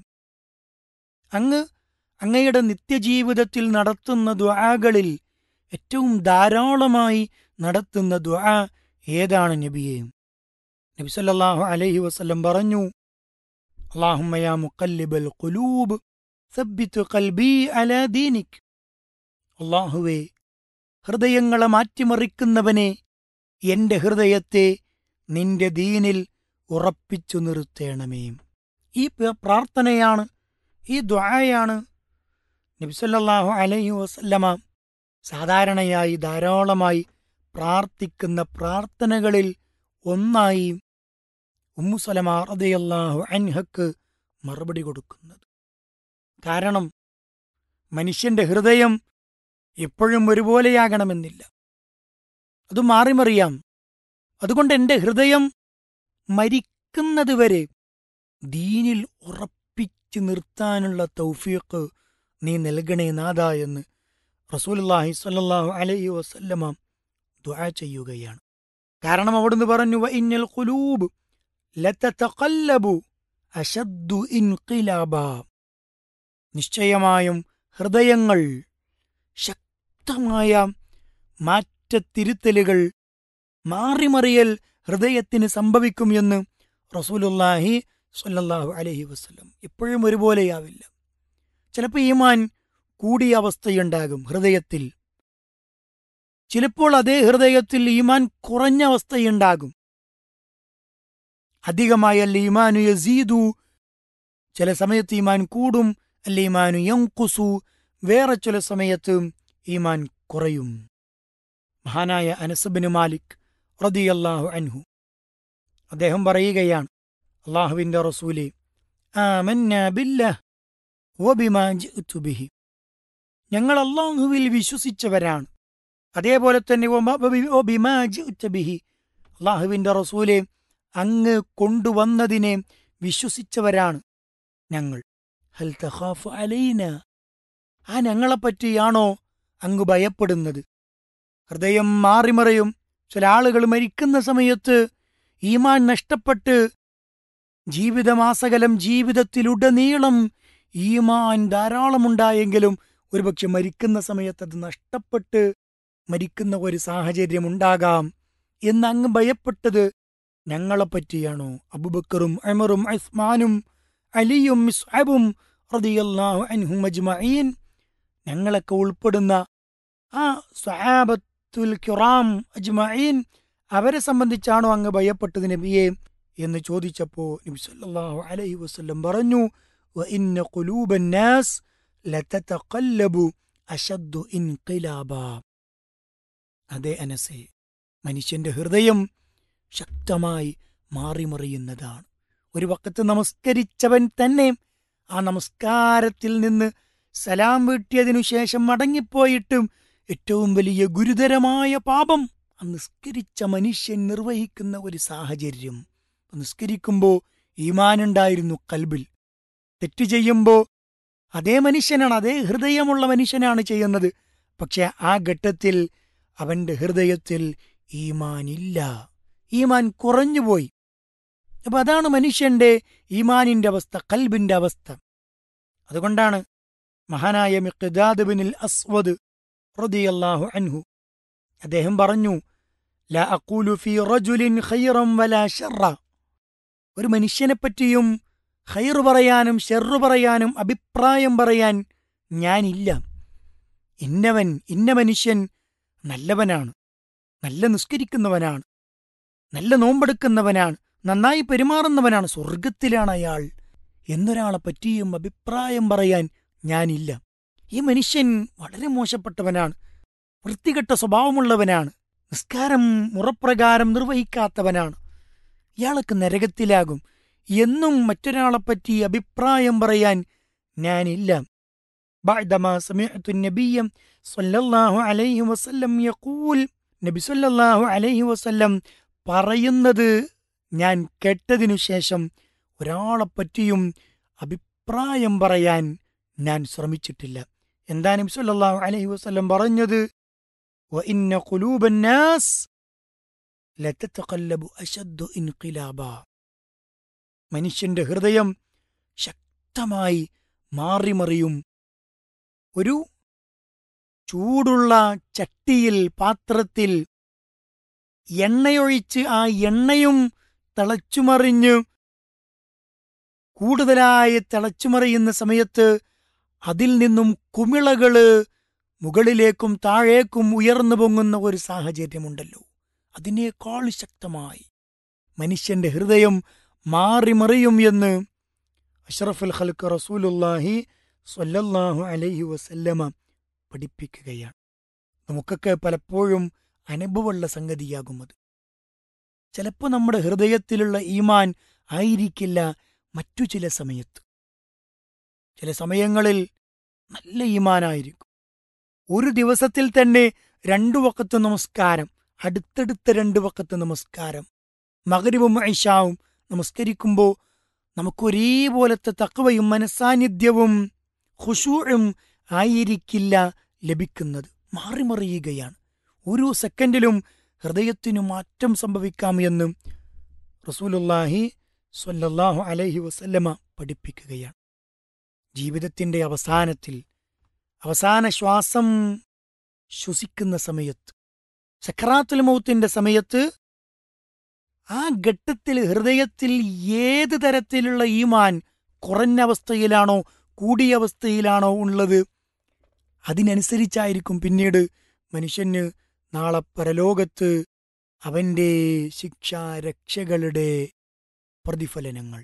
അങ്ങ് അങ്ങയുടെ നിത്യജീവിതത്തിൽ നടത്തുന്ന ദുആകളിൽ ഏറ്റവും ധാരാളമായി നടത്തുന്ന ദുആ ഏതാണ് നബിയെ നബി സല്ലല്ലാഹു അലൈഹി വസല്ലം പറഞ്ഞു അല്ലാഹുമ്മ യാ മുഖല്ലിബൽ ഖുലൂബ് സബ്ബിത്ത് ഖൽബി അലാ ദീനിക് അല്ലാഹുവേ ഹൃദയങ്ങളെ മാറ്റിമറിക്കുന്നവനെ എന്റെ ഹൃദയത്തെ നിന്റെ ദീനിൽ ഉറപ്പിച്ചു നിർത്തേണമേ ഈ പ്ര- പ്രാർത്ഥനയാണ് ഈ ദ്വായാണ് നബിസല്ലാഹു അലൈഹി വസല്ലമ സാധാരണയായി ധാരാളമായി പ്രാർത്ഥിക്കുന്ന പ്രാർത്ഥനകളിൽ ഒന്നായി ഉമ്മുസലമ റളിയല്ലാഹു അൻഹക്ക് മറുപടി കൊടുക്കുന്നത് കാരണം മനുഷ്യന്റെ ഹൃദയം എപ്പോഴും ഒരുപോലെയാകണമെന്നില്ല അത് മാറിമറിയാം അതുകൊണ്ട് എൻ്റെ ഹൃദയം മരിക്കുന്നതുവരെ ദീനിൽ ഉറപ്പിച്ചു നിർത്താനുള്ള തൗഫീഖ് നീ നൽകണേ നാഥ എന്ന് റസൂലുള്ളാഹി സ്വല്ലല്ലാഹു അലൈഹി വസല്ലമ ദുആ ചെയ്യുകയാണ് കാരണം അവിടുന്ന് പറഞ്ഞു "വ ഇന്നൽ ഖുലൂബ് ലതതഖല്ലബു അശദ്ദു ഇൻഖിലാബ നിശ്ചയമായും ഹൃദയങ്ങൾ ശക്തമായ മാറ്റത്തിരുത്തലുകൾ മാറിമറിയൽ ഹൃദയത്തിന് സംഭവിക്കും എന്ന് റസൂലുള്ളാഹി സ്വല്ലല്ലാഹു അലൈഹി വസല്ലം എപ്പോഴും ഒരുപോലെയാവില്ല ചിലപ്പോൾ ഈമാൻ കൂടിയ അവസ്ഥയുണ്ടാകും ഹൃദയത്തിൽ ചിലപ്പോൾ അതേ ഹൃദയത്തിൽ ഈമാൻ കുറഞ്ഞ അവസ്ഥയുണ്ടാകും അധികമായ അല്ല ഈമാനു യസീദു ചില സമയത്ത് ഈമാൻ കൂടും അല്ല ഈമാനു യങ്കുസു വേറെ ചില സമയത്ത് ഈമാൻ കുറയും മഹാനായ അനസബിന് മാലിക് റദിയല്ലാഹു അൻഹു അദ്ദേഹം പറയുകയാണ് അള്ളാഹുവിന്റെ റസൂലെ ആമന്ന ബില്ലാഹ് വബിമാ ജിഅ്തു ബിഹി ഞങ്ങൾ അള്ളാഹുവിൽ വിശ്വസിച്ചവരാണ് അതേപോലെ തന്നെ വമ- വബി- വബിമാ ജിഅ്ത ബിഹി അള്ളാഹുവിന്റെ റസൂലെ അങ്ങ് കൊണ്ടുവന്നതിനെ വിശ്വസിച്ചവരാണ് ഞങ്ങൾ ഹൽ തഖാഫു അലൈന ആ ഞങ്ങളെപ്പറ്റിയാണോ അങ്ങ് ഭയപ്പെടുന്നത് ഹൃദയം മാറിമറിയും ചില ആളുകൾ മരിക്കുന്ന സമയത്ത് ഈമാൻ നഷ്ടപ്പെട്ട് ജീവിതമാസകലം ജീവിതത്തിലുടനീളം ഈമാൻ ധാരാളമുണ്ടായെങ്കിലും ഒരുപക്ഷെ മരിക്കുന്ന സമയത്ത് അത് നഷ്ടപ്പെട്ട് മരിക്കുന്ന ഒരു സാഹചര്യം ഉണ്ടാകാം എന്ന് അങ്ങ് ഭയപ്പെട്ടത് ഞങ്ങളെപ്പറ്റിയാണോ അബുബക്കറും അമറും ഉസ്മാനും അലിയും മിസ്അബും റളിയല്ലാഹു അൻഹും അജ്മഈൻ ഞങ്ങളൊക്കെ ഉൾപ്പെടുന്ന ആ സ്വഹാബത്തുൽ കിറാം അജ്മഈൻ അവരെ സംബന്ധിച്ചാണോ അങ്ങ് ഭയപ്പെട്ടത് നബിയെ എന്ന് ചോദിച്ചപ്പോൾ നബി സല്ലല്ലാഹു അലൈഹി വസല്ലം പറഞ്ഞു വഇന്ന ഖുലൂബൻ നാസ് ലതതഖല്ലബു അശദ്ദു ഇൻഖിലാബാ അതെ അനസേ മനുഷ്യന്റെ ഹൃദയം ശക്തമായി മാറിമറിയുന്നതാണ് ഒരു വക്കത്ത് നമസ്കരിച്ചവൻ തന്നെ ആ നമസ്കാരത്തിൽ നിന്ന് സലാം വീട്ടിയതിനു ശേഷം മടങ്ങിപ്പോയിട്ടും ഏറ്റവും വലിയ ഗുരുതരമായ പാപം ആ നിസ്കരിച്ച മനുഷ്യൻ നിർവഹിക്കുന്ന ഒരു സാഹചര്യം നിസ്കരിക്കുമ്പോൾ ഈമാനുണ്ടായിരുന്നു കൽബിൽ തെറ്റ് ചെയ്യുമ്പോൾ അതേ മനുഷ്യനാണ് അതേ ഹൃദയമുള്ള മനുഷ്യനാണ് ചെയ്യുന്നത് പക്ഷെ ആ ഘട്ടത്തിൽ അവന്റെ ഹൃദയത്തിൽ ഈമാനില്ല ഈമാൻ കുറഞ്ഞുപോയി അപ്പൊ അതാണ് മനുഷ്യന്റെ ഈമാനിന്റെ അവസ്ഥ കൽബിന്റെ അവസ്ഥ അതുകൊണ്ടാണ് മഹാനായ മിഖ്ദാദ് ബിനിൽ അസ്വദ് റളിയല്ലാഹു അൻഹു അദ്ദേഹം പറഞ്ഞു ലാ അഖൂലു ഫീ റജുലിൻ ഖൈറൻ വലാ ശർറ ഒരു മനുഷ്യനെ പറ്റിയും ഖൈർ പറയാനും ഷെറു പറയാനും അഭിപ്രായം പറയാൻ ഞാനില്ല ഇന്നവൻ ഇന്ന മനുഷ്യൻ നല്ലവനാണ് നല്ല നിസ്കരിക്കുന്നവനാണ് നല്ല നോമ്പെടുക്കുന്നവനാണ് നന്നായി പെരുമാറുന്നവനാണ് സ്വർഗത്തിലാണ് അയാൾ എന്നൊരാളെ പറ്റിയും അഭിപ്രായം പറയാൻ ഞാനില്ല ഈ മനുഷ്യൻ വളരെ മോശപ്പെട്ടവനാണ് വൃത്തികെട്ട സ്വഭാവമുള്ളവനാണ് നിസ്കാരം മുറപ്രകാരം നിർവഹിക്കാത്തവനാണ് ഇയാൾക്ക് നരകത്തിലാകും എന്നും മറ്റൊരാളെപ്പറ്റി അഭിപ്രായം പറയാൻ ഞാനില്ല بعدما سمعت النبي صلى الله عليه وسلم يقول നബി സല്ലല്ലാഹു അലൈഹി വസല്ലം പറയുന്നത് ഞാൻ കേട്ടതിനു ശേഷം ഒരാളെപ്പറ്റിയും അഭിപ്രായം പറയാൻ ഞാൻ ശ്രമിച്ചിട്ടില്ല എന്താ നബി സല്ലല്ലാഹു അലൈഹി വസല്ലം പറഞ്ഞത് وإن قلوب الناس لتتقلب أشد انقلابا മനുഷ്യന്റെ ഹൃദയം ശക്തമായി മാറിമറിയും ഒരു ചൂടുള്ള ചട്ടിയിൽ പാത്രത്തിൽ എണ്ണയൊഴിച്ച് ആ എണ്ണയും തിളച്ചുമറിഞ്ഞ് കൂടുതലായി തിളച്ചുമറിയുന്ന സമയത്ത് അതിൽ നിന്നും കുമിളകള് മുകളിലേക്കും താഴേക്കും ഉയർന്നു പൊങ്ങുന്ന ഒരു സാഹചര്യമുണ്ടല്ലോ അതിനേക്കാൾ ശക്തമായി മനുഷ്യന്റെ ഹൃദയം മാറിമറിയും എന്ന് അഷ്റഫുൽ ഖൽക്ക് റസൂലുല്ലാഹി സ്വല്ലല്ലാഹു അലൈഹി വസല്ലമ പഠിപ്പിക്കുകയാണ് നമുക്കൊക്കെ പലപ്പോഴും അനുഭവമുള്ള സംഗതിയാകും അത് ചിലപ്പോൾ നമ്മുടെ ഹൃദയത്തിലുള്ള ഈമാൻ ആയിരിക്കില്ല മറ്റു ചില സമയത്ത് ചില സമയങ്ങളിൽ നല്ല ഈമാനായിരിക്കും ഒരു ദിവസത്തിൽ തന്നെ രണ്ടു വക്കത്ത് നമസ്കാരം അടുത്തടുത്ത രണ്ട് വക്കത്ത് നമസ്കാരം മകരിവും ഐഷാവും നമസ്കരിക്കുമ്പോൾ നമുക്ക് ഒരേപോലത്തെ തക്കവയും മനസാന്നിധ്യവും ഖുശൂഴും ആയിരിക്കില്ല ലഭിക്കുന്നത് മാറിമറിയുകയാണ് ഓരോ സെക്കൻഡിലും ഹൃദയത്തിനു മാറ്റം സംഭവിക്കാം എന്ന് റസൂലുല്ലാഹി സ്വല്ലല്ലാഹു അലൈഹി വസല്ലമ പഠിപ്പിക്കുകയാണ് ജീവിതത്തിന്റെ അവസാനത്തിൽ അവസാന ശ്വാസം ശ്വസിക്കുന്ന സമയത്ത് സക്രാത്തുൽ മൗത്തിന്റെ സമയത്ത് ആ ഘട്ടത്തിൽ ഹൃദയത്തിൽ ഏത് തരത്തിലുള്ള ഈമാൻ കുറഞ്ഞ അവസ്ഥയിലാണോ കൂടിയ അവസ്ഥയിലാണോ ഉള്ളത് അതിനനുസരിച്ചായിരിക്കും പിന്നീട് മനുഷ്യന് നാളെ പരലോകത്ത് അവന്റെ ശിക്ഷാരക്ഷകളുടെ പ്രതിഫലനങ്ങൾ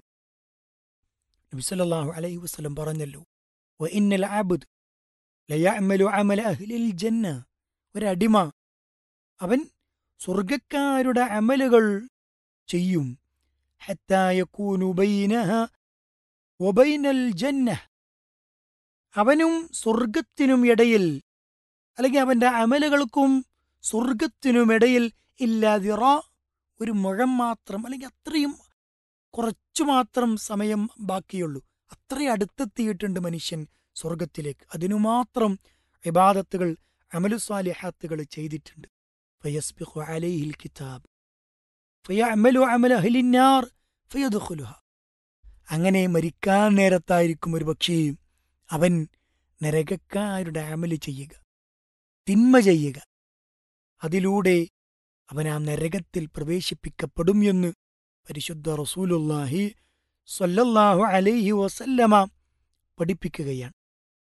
നബിസല്ലാഹു അലൈഹി വസ്ലം പറഞ്ഞല്ലോ ഇന്നൽ ആബുദ് ലയഅമലു അമല അഹ്ലിൽ ജന്ന ഒരടിമ അവൻ സ്വർഗക്കാരുടെ അമലുകൾ ചെയ്യും ഹത്താ യകൂനു ബൈനഹ വബൈനൽ ജന്ന അവനും സ്വർഗത്തിനും ഇടയിൽ അല്ലെങ്കിൽ അവന്റെ അമലുകൾക്കും സ്വർഗത്തിനുമിടയിൽ ഇല്ലാതിറ ഒരു മുഴം മാത്രം അല്ലെങ്കിൽ അത്രയും കുറച്ചു മാത്രം സമയം ബാക്കിയുള്ളൂ അത്രയും അടുത്തെത്തിയിട്ടുണ്ട് മനുഷ്യൻ സ്വർഗത്തിലേക്ക് അതിനു മാത്രം ഇബാദത്തുകൾ അമലുസ്വാലിഹാത്തുകൾ ചെയ്തിട്ടുണ്ട് ഫയസ്ബിഖു അലൈഹിൽ കിതാബ് ഫയഅമലു അമല അഹ്ലിന്നാർ ഫയദ്ഖുലുഹ അങ്ങനെ മരിക്കാൻ നേരത്തായിരിക്കും ഒരു പക്ഷേ അവൻ നരകക്കാരുടെ അമല് ചെയ്യുക തിന്മ ചെയ്യുക അതിലൂടെ അവൻ ആ നരകത്തിൽ പ്രവേശിപ്പിക്കപ്പെടും എന്ന് പരിശുദ്ധ റസൂലുല്ലാഹി സ്വല്ലല്ലാഹു അലൈഹി വസല്ലമ പഠിപ്പിക്കുകയാണ്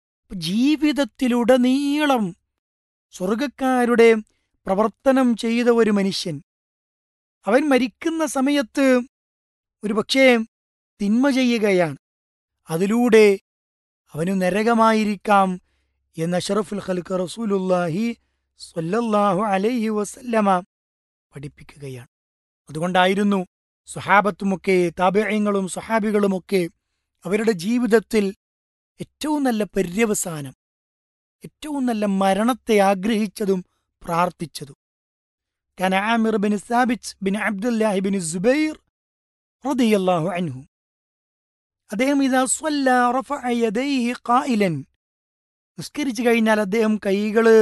ജീവിതത്തിലുടനീളം സ്വർഗക്കാരുടെ പ്രവർത്തനം ചെയ്ത ഒരു മനുഷ്യൻ അവൻ മരിക്കുന്ന സമയത്ത് ഒരുപക്ഷേ തിന്മ ചെയ്യുകയാണ് അതിലൂടെ അവന് നരകമായിരിക്കാം എന്ന അഷറഫുൽ ഖൽക്ക് റസൂലുല്ലാഹി സ്വല്ലല്ലാഹു അലൈഹി വസല്ലമ പഠിപ്പിക്കുകയാണ് അതുകൊണ്ടായിരുന്നു സുഹാബത്തുമൊക്കെ താപയങ്ങളും സുഹാബികളുമൊക്കെ അവരുടെ ജീവിതത്തിൽ ഏറ്റവും നല്ല പര്യവസാനം ഏറ്റവും നല്ല മരണത്തെ ആഗ്രഹിച്ചതും പ്രാർത്ഥിച്ചതും كان عامر بن ثابت بن عبد الله بن الزبير رضي الله عنه അദ്ദേഹം ഇതാ സ്വല്ല റഫഅ യദൈഹി ഖായിലൻ നിസ്കരിച്ചു കഴിഞ്ഞാൽ അദ്ദേഹം കൈകള്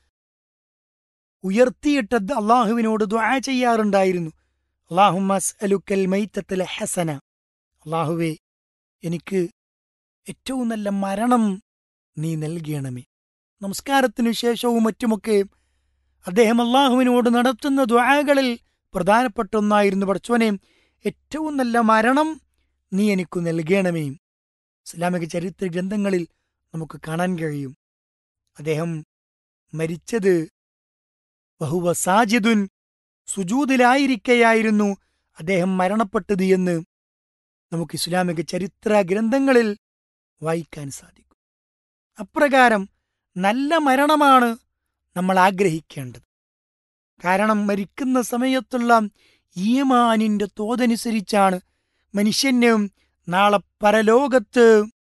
ഉയർത്തിയിട്ട് അള്ളാഹുവിനോട് ദുആ ചെയ്യാറുണ്ടായിരുന്നു അള്ളാഹുമൽ മൈത്തത്തിലെ ഹസന അള്ളാഹുവേ എനിക്ക് ഏറ്റവും നല്ല മരണം നീ നൽകണമേ നമസ്കാരത്തിനു ശേഷവും മറ്റുമൊക്കെ അദ്ദേഹം അള്ളാഹുവിനോട് നടത്തുന്ന ദ്വാകളിൽ പ്രധാനപ്പെട്ട ഒന്നായിരുന്നു പഠിച്ചോനെ ഏറ്റവും നല്ല മരണം നീ എനിക്കു നൽകണമേ ഇസ്ലാമിക ചരിത്ര ഗ്രന്ഥങ്ങളിൽ നമുക്ക് കാണാൻ കഴിയും അദ്ദേഹം മരിച്ചത് ബഹുവ സാജിദുൻ സുജൂതിലായിരിക്കെയായിരുന്നു അദ്ദേഹം മരണപ്പെട്ടത് എന്ന് നമുക്ക് ഇസ്ലാമിക ചരിത്ര ഗ്രന്ഥങ്ങളിൽ വായിക്കാൻ സാധിക്കും അപ്രകാരം നല്ല മരണമാണ് നമ്മൾ ആഗ്രഹിക്കേണ്ടത് കാരണം മരിക്കുന്ന സമയത്തുള്ള ഈമാനിന്റെ തോതനുസരിച്ചാണ് മനുഷ്യന് നാളെ പരലോകത്ത്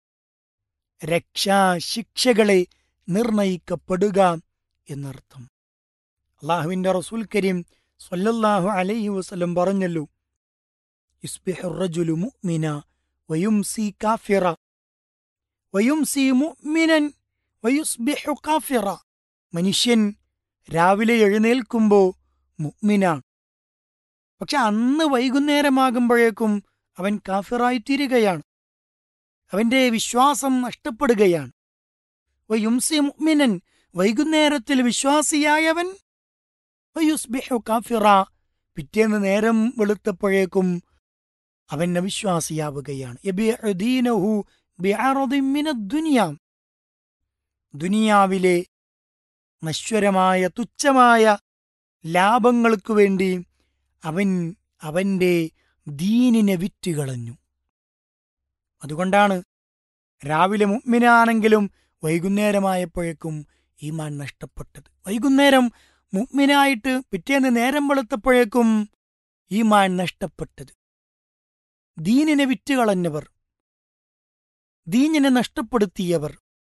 രക്ഷാശിക്ഷകളെ നിർണയിക്കപ്പെടുക എന്നർത്ഥം അള്ളാഹുവിന്റെ റസൂൽ കരീം സ്വല്ലല്ലാഹു അലൈഹി വസല്ലം പറഞ്ഞല്ലോ യുസ്ബിഹു റജുലു മുഅ്മിന വയുംസി കാഫിറ വയുംസി മുഅ്മിനൻ വയുസ്ബിഹു കാഫിറ മനുഷ്യൻ രാവിലെ എഴുന്നേൽക്കുമ്പോ മുഅ്മിനാണ് പക്ഷെ അന്ന് വൈകുന്നേരമാകുമ്പോഴേക്കും അവൻ കാഫിറായി തീരുകയാണ് അവന്റെ വിശ്വാസം നഷ്ടപ്പെടുകയാണ് വയുംസി മുഅ്മിനൻ വൈകുന്നേരത്തിൽ വിശ്വാസിയായവൻ വയുസ്ബിഹു കാഫിറ പിറ്റേന്ന് നേരം വെളുത്തപ്പോഴേക്കും അവൻ അവിശ്വാസിയാവുകയാണ് യബിഉ ദീനഹു ബിഅറദിൻ മിനദ് ദുനിയ ദുനിയാവിലെ നശ്വരമായ തുച്ഛമായ ലാഭങ്ങൾക്കു വേണ്ടി അവൻ അവന്റെ ദീനിനെ വിറ്റുകളഞ്ഞു അതുകൊണ്ടാണ് രാവിലെ മുഗ്മിനാണെങ്കിലും വൈകുന്നേരമായപ്പോഴേക്കും ഈമാൻ നഷ്ടപ്പെട്ടത് വൈകുന്നേരം മുഗ്മിനായിട്ട് പിറ്റേന്ന് നേരം വെളുത്തപ്പോഴേക്കും ഈമാൻ നഷ്ടപ്പെട്ടത് ദീനിനെ വിറ്റുകളഞ്ഞവർ ദീനിനെ നഷ്ടപ്പെടുത്തിയവർ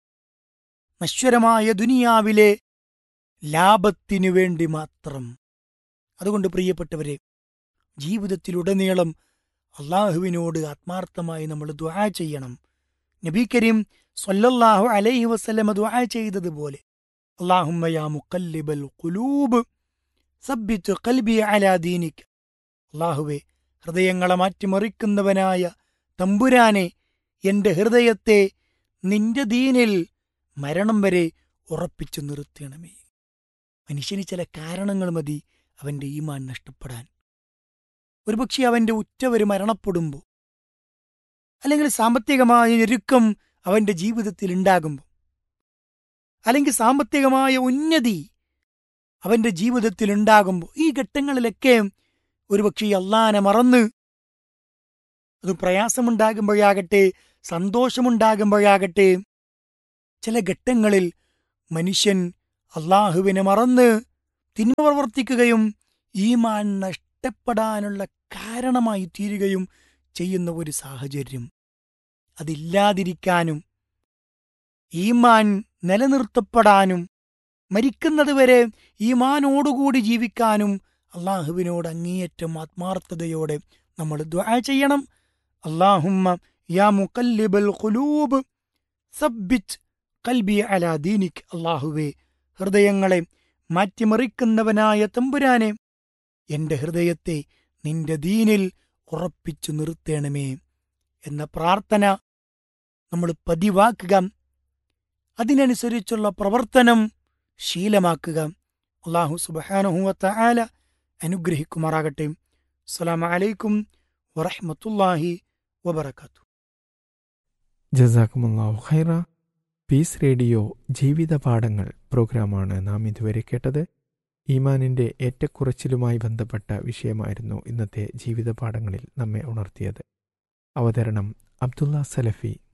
നശ്വരമായ ദുനിയാവിലെ ലാഭത്തിനു വേണ്ടി മാത്രം അതുകൊണ്ട് പ്രിയപ്പെട്ടവരെ ജീവിതത്തിലുടനീളം അള്ളാഹുവിനോട് ആത്മാർത്ഥമായി നമ്മൾ ദുആ ചെയ്യണം നബി കരീം സല്ലല്ലാഹു അലൈഹി വസല്ലമ ദുആ ചെയ്തതുപോലെ അല്ലാഹുമ്മ യാ മുഖല്ലിബൽ ഖുലൂബ് സബ്ബിത്ത് ഖൽബി അലാ ദീനിക് അല്ലാഹുവേ ഹൃദയങ്ങളെ മാറ്റിമറിക്കുന്നവനായ തമ്പുരാനെ എന്റെ ഹൃദയത്തെ നിന്റെ ദീനിൽ മരണം വരെ ഉറപ്പിച്ചു നിർത്തണമേ മനുഷ്യന് ചില കാരണങ്ങൾ മതി അവന്റെ ഈമാൻ നഷ്ടപ്പെടാൻ ഒരുപക്ഷെ അവന്റെ ഉറ്റവര് മരണപ്പെടുമ്പോൾ അല്ലെങ്കിൽ സാമ്പത്തികമായ ഞെരുക്കം അവന്റെ ജീവിതത്തിൽ ഉണ്ടാകുമ്പോൾ അല്ലെങ്കിൽ സാമ്പത്തികമായ ഉന്നതി അവന്റെ ജീവിതത്തിൽ ഉണ്ടാകുമ്പോൾ ഈ ഘട്ടങ്ങളിലൊക്കെ ഒരുപക്ഷെ അള്ളാനെ മറന്ന് അത് പ്രയാസമുണ്ടാകുമ്പോഴാകട്ടെ സന്തോഷമുണ്ടാകുമ്പോഴാകട്ടെ ചില ഘട്ടങ്ങളിൽ മനുഷ്യൻ അള്ളാഹുവിനെ മറന്ന് തിന്മ പ്രവർത്തിക്കുകയും ഈമാൻ നഷ്ടപ്പെടാനുള്ള കാരണമായി തീരുകയും ചെയ്യുന്ന ഒരു സാഹചര്യം അതില്ലാതിരിക്കാനും ഈമാൻ നിലനിർത്തപ്പെടാനും മരിക്കുന്നതുവരെ ഈമാനോടുകൂടി ജീവിക്കാനും അള്ളാഹുവിനോട് അങ്ങേയറ്റം ആത്മാർത്ഥതയോടെ നമ്മൾ ദ്വാ ചെയ്യണം അള്ളാഹുമ്മ യാ മുക്കല്ലിബൽ ഖുലൂബ് സബ്ബിറ്റ് കൽബി അലാ ദീനിക് അള്ളാഹുവേ ഹൃദയങ്ങളെ മാറ്റിമറിക്കുന്നവനായ തമ്പുരാനെ എന്റെ ഹൃദയത്തെ നിന്റെ ദീനിൽ ഉറപ്പിച്ചു നിർത്തേണമേ എന്ന പ്രാർത്ഥന നമ്മൾ പതിവാക്കുക അതിനനുസരിച്ചുള്ള പ്രവർത്തനം ശീലമാക്കുക അള്ളാഹു സുബാനഹുവത്ത ആല അനുഗ്രഹിക്കുമാറാകട്ടെ അസ്സലാമു അലൈക്കും വറഹ്മത്തുള്ളാഹി വബറകാത്തു ജസാക്കുമുല്ലാഹു ഖൈറ പീസ് റേഡിയോ ജീവിത പാഠങ്ങൾ പ്രോഗ്രാമാണ് നാം ഇതുവരെ കേട്ടത് ഈമാനിന്റെ ഏറ്റക്കുറച്ചിലുമായി ബന്ധപ്പെട്ട വിഷയമായിരുന്നു ഇന്നത്തെ ജീവിത പാഠങ്ങളിൽ നമ്മെ ഉണർത്തിയത് അവതരണം അബ്ദുള്ള സലഫി